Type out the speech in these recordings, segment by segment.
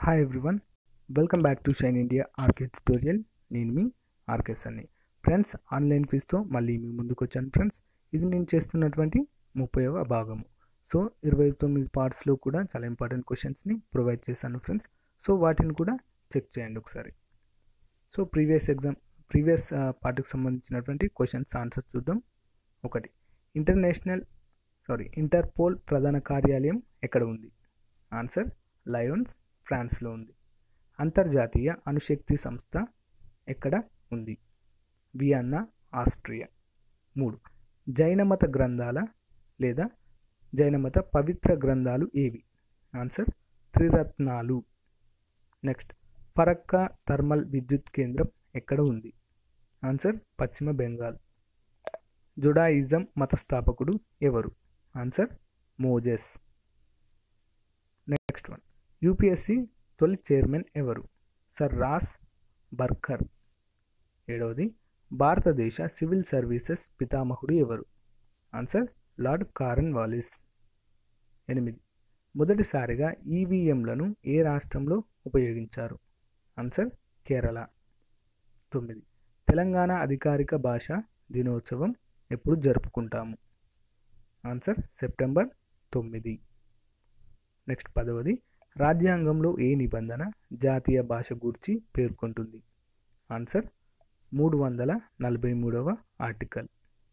hi everyone welcome back to shine India RK tutorial నేను మీ RK's అని friends online క్విజ్తో మళ్ళీ మీ ముందుకు వచ్చాను ఫ్రెండ్స్ ఇది నేను చేస్తున్నటువంటి ముప్పైవ భాగము సో ఇరవై తొమ్మిది పార్ట్స్లో కూడా చాలా ఇంపార్టెంట్ క్వశ్చన్స్ని ప్రొవైడ్ చేశాను ఫ్రెండ్స్ సో వాటిని కూడా చెక్ చేయండి ఒకసారి సో ప్రీవియస్ ఎగ్జామ్ ప్రీవియస్ పార్ట్కి సంబంధించినటువంటి క్వశ్చన్స్ ఆన్సర్ చూద్దాం ఒకటి ఇంటర్నేషనల్ సారీ ఇంటర్పోల్ ప్రధాన కార్యాలయం ఎక్కడ ఉంది ఆన్సర్ లయోన్స్ ఫ్రాన్స్లో ఉంది అంతర్జాతీయ అణుశక్తి సంస్థ ఎక్కడ ఉంది వియన్నా ఆస్ట్రియా మూడు జైనమత గ్రంథాల లేదా జైనమత పవిత్ర గ్రంథాలు ఏవి ఆన్సర్ త్రిరత్నాలు నెక్స్ట్ ఫరక్కా థర్మల్ విద్యుత్ కేంద్రం ఎక్కడ ఉంది ఆన్సర్ పశ్చిమ బెంగాల్ జుడాయిజం మతస్థాపకుడు ఎవరు answer Moses next one UPSC తొలి చైర్మన్ ఎవరు సర్ రాస్ బర్కర్ ఏడవది భారతదేశ సివిల్ సర్వీసెస్ పితామహుడు ఎవరు ఆన్సర్ లార్డ్ కారన్ వాలిస్ ఎనిమిది మొదటిసారిగా ఈవీఎంలను ఏ రాష్ట్రంలో ఉపయోగించారు ఆన్సర్ కేరళ తొమ్మిది తెలంగాణ అధికారిక భాష దినోత్సవం ఎప్పుడు జరుపుకుంటాము ఆన్సర్ సెప్టెంబర్ తొమ్మిది నెక్స్ట్ పదవది రాజ్యాంగంలో ఏ నిబంధన జాతీయ భాష గూర్చి పేర్కొంటుంది ఆన్సర్ మూడు వందల నలభై మూడవ ఆర్టికల్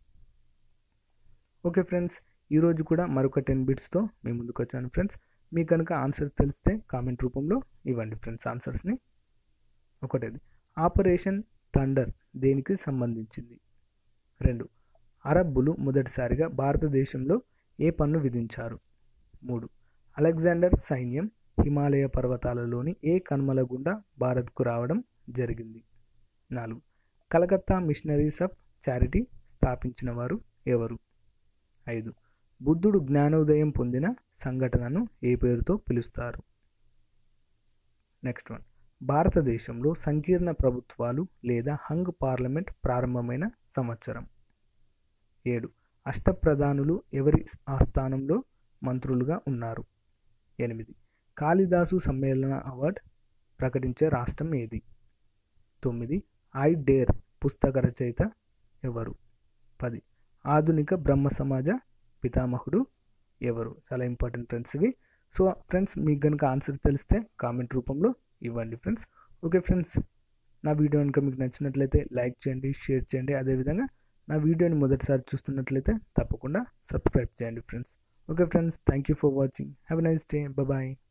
ఓకే ఫ్రెండ్స్ ఈరోజు కూడా మరొక టెన్ బిట్స్తో మేము ముందుకు వచ్చాను ఫ్రెండ్స్ మీకు కనుక ఆన్సర్ తెలిస్తే కామెంట్ రూపంలో ఇవ్వండి ఫ్రెండ్స్ ఆన్సర్స్ని ఒకటేది ఆపరేషన్ థండర్ దేనికి సంబంధించింది రెండు అరబ్బులు మొదటిసారిగా భారతదేశంలో ఏ పన్ను విధించారు మూడు అలెగ్జాండర్ సైన్యం హిమాలయ పర్వతాలలోని ఏ కనుమల గుండా భారత్కు రావడం జరిగింది నాలుగు కలకత్తా మిషనరీస్ ఆఫ్ చారిటీ స్థాపించిన వారు ఎవరు ఐదు బుద్ధుడు జ్ఞానోదయం పొందిన సంఘటనను ఏ పేరుతో పిలుస్తారు నెక్స్ట్ వన్ భారతదేశంలో సంకీర్ణ ప్రభుత్వాలు లేదా హంగ్ పార్లమెంట్ ప్రారంభమైన సంవత్సరం ఏడు అష్టప్రధానులు ఎవరి ఆస్థానంలో మంత్రులుగా ఉన్నారు ఎనిమిది కాళిదాసు సమ్మేళన అవార్డ్ ప్రకటించే రాష్ట్రం ఏది తొమ్మిది ఐ డేర్ పుస్తక రచయిత ఎవరు పది ఆధునిక బ్రహ్మ సమాజ పితామహుడు ఎవరు చాలా ఇంపార్టెంట్ ఫ్రెండ్స్ ఇవి సో ఫ్రెండ్స్ మీకు కనుక ఆన్సర్ తెలిస్తే కామెంట్ రూపంలో ఇవ్వండి ఫ్రెండ్స్ ఓకే ఫ్రెండ్స్ నా వీడియో కనుక మీకు నచ్చినట్లయితే లైక్ చేయండి షేర్ చేయండి అదేవిధంగా నా వీడియోని మొదటిసారి చూస్తున్నట్లయితే తప్పకుండా సబ్స్క్రైబ్ చేయండి friends okay friends thank you for watching have a nice day bye